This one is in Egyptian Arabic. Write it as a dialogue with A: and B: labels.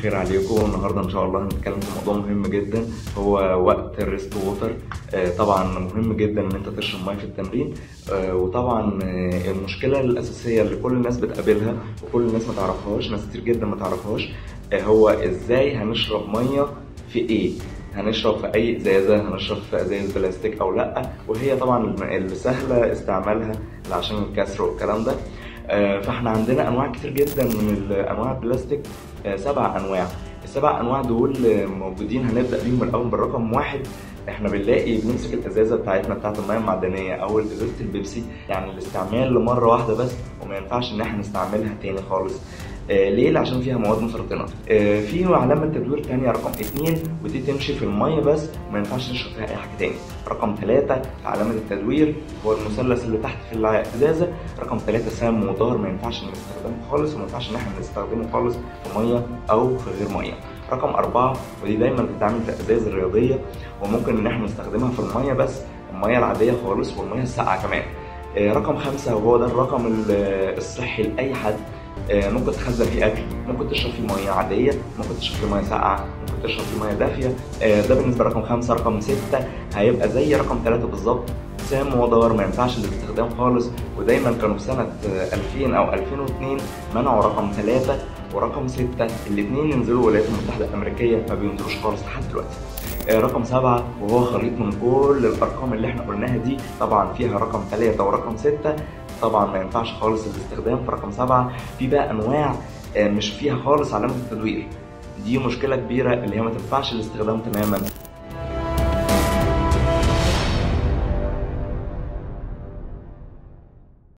A: الخير عليكم النهارده ان شاء الله هنتكلم في موضوع مهم جدا هو وقت الريست ووتر طبعا مهم جدا ان انت تشرب ميه في التمرين آه، وطبعا آه، المشكله الاساسيه اللي كل الناس بتقابلها وكل الناس ما تعرفهاش ناس كتير جدا ما تعرفهاش آه، هو ازاي هنشرب ميه في ايه هنشرب في اي ازازه هنشرب في ازاز بلاستيك او لا وهي طبعا اللي سهله استعمالها عشان الكسر والكلام ده آه، فاحنا عندنا انواع كتير جدا من انواع البلاستيك آه، سبع انواع السبع انواع دول آه، موجودين هنبدا بيهم الاول بالرقم واحد احنا بنلاقي بنمسك الازازه بتاعتنا بتاعت الميه المعدنيه او ازازه البيبسي يعني الاستعمال لمره واحده بس وما ينفعش ان احنا نستعملها تاني خالص آه ليه؟ عشان فيها مواد مسرطنه. آه في علامه تدوير تانية رقم اتنين ودي تمشي في الميه بس وما ينفعش نشرب فيها اي حاجه تاني. رقم ثلاثة في علامه التدوير هو المثلث اللي تحت في الازازه. رقم ثلاثة سام وضار ما ينفعش نستخدمه خالص وما ينفعش ان احنا نستخدمه خالص في ميه او في غير ميه. رقم أربعة ودي دايما بتتعمل في الأزاز الرياضية وممكن إن احنا نستخدمها في المية بس المية العادية خالص والمية الساقعة كمان. آه رقم خمسة وهو ده الرقم الصحي لأي حد آه، ممكن تخزن فيه اكل ممكن تشرب فيه ميه عاديه ممكن تشرب فيه ميه ساقعه ممكن تشرب فيه ميه دافيه آه، ده بالنسبه لرقم خمسة رقم ستة هيبقى زي رقم ثلاثة بالظبط سام ودار ما ينفعش الاستخدام خالص ودايما كانوا في سنة آه، 2000 أو 2002 منعوا رقم ثلاثة ورقم ستة الاثنين ينزلوا الولايات المتحدة الأمريكية ما بينزلوش خالص لحد دلوقتي آه، رقم سبعة وهو خليط من كل الأرقام اللي احنا قلناها دي طبعا فيها رقم ثلاثة ورقم ستة طبعا ما ينفعش خالص الاستخدام في رقم سبعة في بقى أنواع آه، مش فيها خالص علامة التدوير دي مشكلة كبيرة اللي هي ما تنفعش الاستخدام تماما